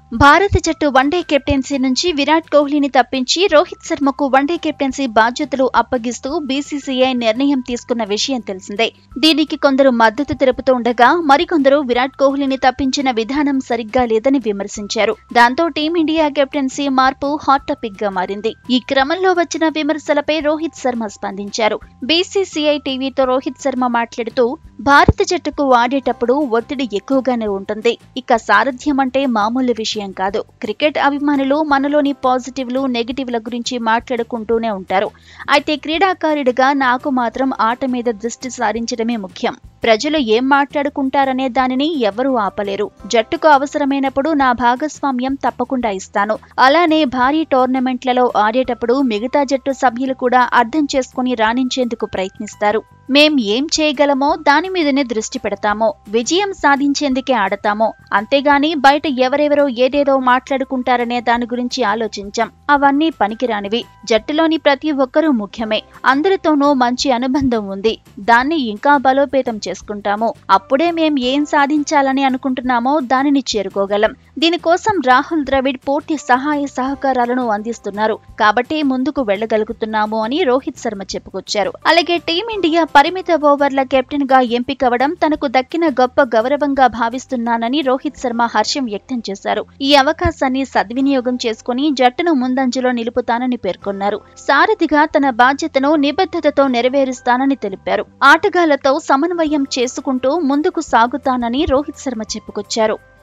భారత జట్టు one day captaincy నుంచి విరాట్ కోహ్లీని తప్పించి రోహిత్ శర్మకు వన్డే కెప్టెన్సీ బాధ్యతలు అప్పగిస్తూ బీసీసీఐ నిర్ణయం తీసుకున్న విషయం తెలిసిందే దీనికి కొందరు మద్దతు తెలుపుతూ ఉండగా మరికొందరు విరాట్ కోహ్లీని తప్పించిన విధానం సరిగ్గా లేదని విమర్శించారు దాంతో టీమిండియా కెప్టెన్సీ మార్పు హాట్ టాపిక్ గా మారింది ఈ క్రమంలో వచ్చిన విమర్శలపై రోహిత్ శర్మ స్పందించారు బీసీసీఐ టీవీతో రోహిత్ శర్మ మాట్లాడుతూ భారత జట్టుకు ఆడేటప్పుడు ఒత్తిడి ఎక్కువగానే ఉంటుంది ఇక సారథ్యం అంటే మామూలు విషయం కాదు క్రికెట్ అభిమానులు మనలోని పాజిటివ్లు నెగిటివ్ల గురించి మాట్లాడుకుంటూనే ఉంటారు అయితే క్రీడాకారుడిగా నాకు మాత్రం ఆట మీద దృష్టి సారించడమే ముఖ్యం ప్రజలు ఏం మాట్లాడుకుంటారనే దానిని ఎవరూ ఆపలేరు జట్టుకు అవసరమైనప్పుడు నా భాగస్వామ్యం తప్పకుండా ఇస్తాను అలానే భారీ టోర్నమెంట్లలో ఆడేటప్పుడు మిగతా జట్టు సభ్యులు కూడా అర్థం చేసుకుని రాణించేందుకు ప్రయత్నిస్తారు మేం ఏం చేయగలమో దాని మీదనే దృష్టి పెడతామో విజయం సాధించేందుకే ఆడతామో అంతేగాని బయట ఎవరెవరో ఏదేదో మాట్లాడుకుంటారనే దాని గురించి ఆలోచించాం అవన్నీ పనికిరానివి జట్టులోని ప్రతి ఒక్కరూ ముఖ్యమే అందరితోనూ మంచి అనుబంధం ఉంది దాన్ని ఇంకా బలోపేతం చేసుకుంటాము అప్పుడే మేం ఏం సాధించాలని అనుకుంటున్నామో దానిని చేరుకోగలం దీనికోసం రాహుల్ ద్రవిడ్ పూర్తి సహాయ సహకారాలను అందిస్తున్నారు కాబట్టి ముందుకు వెళ్లగలుగుతున్నాము అని రోహిత్ శర్మ చెప్పుకొచ్చారు అలాగే టీమిండియా పరిమిత ఓవర్ల కెప్టెన్ గా ఎంపికవడం తనకు దక్కిన గొప్ప గౌరవంగా భావిస్తున్నానని రోహిత్ శర్మ హర్షం వ్యక్తం చేశారు ఈ అవకాశాన్ని సద్వినియోగం చేసుకుని జట్టును ముందంజలో నిలుపుతానని పేర్కొన్నారు సారథిగా తన బాధ్యతను నిబద్ధతతో నెరవేరుస్తానని తెలిపారు ఆటగాళ్లతో సమన్వయం చేసుకుంటూ ముందుకు సాగుతానని రోహిత్ శర్మ చెప్పుకొచ్చారు